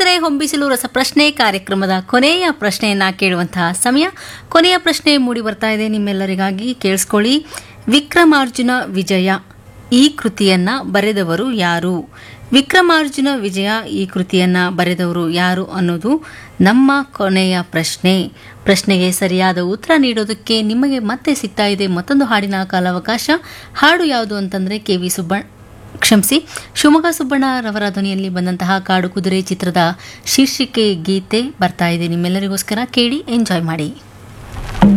ಸ್ನೇಹಿತರೆ ಹೊಂಬಿಸಿಲು ರಸಪ್ರಶ್ನೆ ಕಾರ್ಯಕ್ರಮದ ಕೊನೆಯ ಪ್ರಶ್ನೆಯನ್ನ ಕೇಳುವಂತಹ ಸಮಯ ಕೊನೆಯ ಪ್ರಶ್ನೆ ಮೂಡಿ ಬರ್ತಾ ಇದೆ ನಿಮ್ಮೆಲ್ಲರಿಗಾಗಿ ಕೇಳಿಸ್ಕೊಳ್ಳಿ ವಿಕ್ರಮಾರ್ಜುನ ವಿಜಯ ಈ ಕೃತಿಯನ್ನ ಬರೆದವರು ಯಾರು ವಿಕ್ರಮಾರ್ಜುನ ವಿಜಯ ಈ ಕೃತಿಯನ್ನ ಬರೆದವರು ಯಾರು ಅನ್ನೋದು ನಮ್ಮ ಕೊನೆಯ ಪ್ರಶ್ನೆ ಪ್ರಶ್ನೆಗೆ ಸರಿಯಾದ ಉತ್ತರ ನೀಡೋದಕ್ಕೆ ನಿಮಗೆ ಮತ್ತೆ ಸಿಗ್ತಾ ಇದೆ ಮತ್ತೊಂದು ಹಾಡಿನ ಕಾಲಾವಕಾಶ ಹಾಡು ಯಾವುದು ಅಂತಂದ್ರೆ ಕೆ ವಿ ಸುಬ್ಬಣ್ಣ ಕ್ಷಮಿಸಿ ಶಿವಮೊಗ್ಗ ಸುಬ್ಬಣ್ಣರವರ ಧ್ವನಿಯಲ್ಲಿ ಬಂದಂತಹ ಕಾಡು ಕುದುರೆ ಚಿತ್ರದ ಶೀರ್ಷಿಕೆ ಗೀತೆ ಬರ್ತಾ ಇದೆ ನಿಮ್ಮೆಲ್ಲರಿಗೋಸ್ಕರ ಕೇಳಿ ಎಂಜಾಯ್ ಮಾಡಿ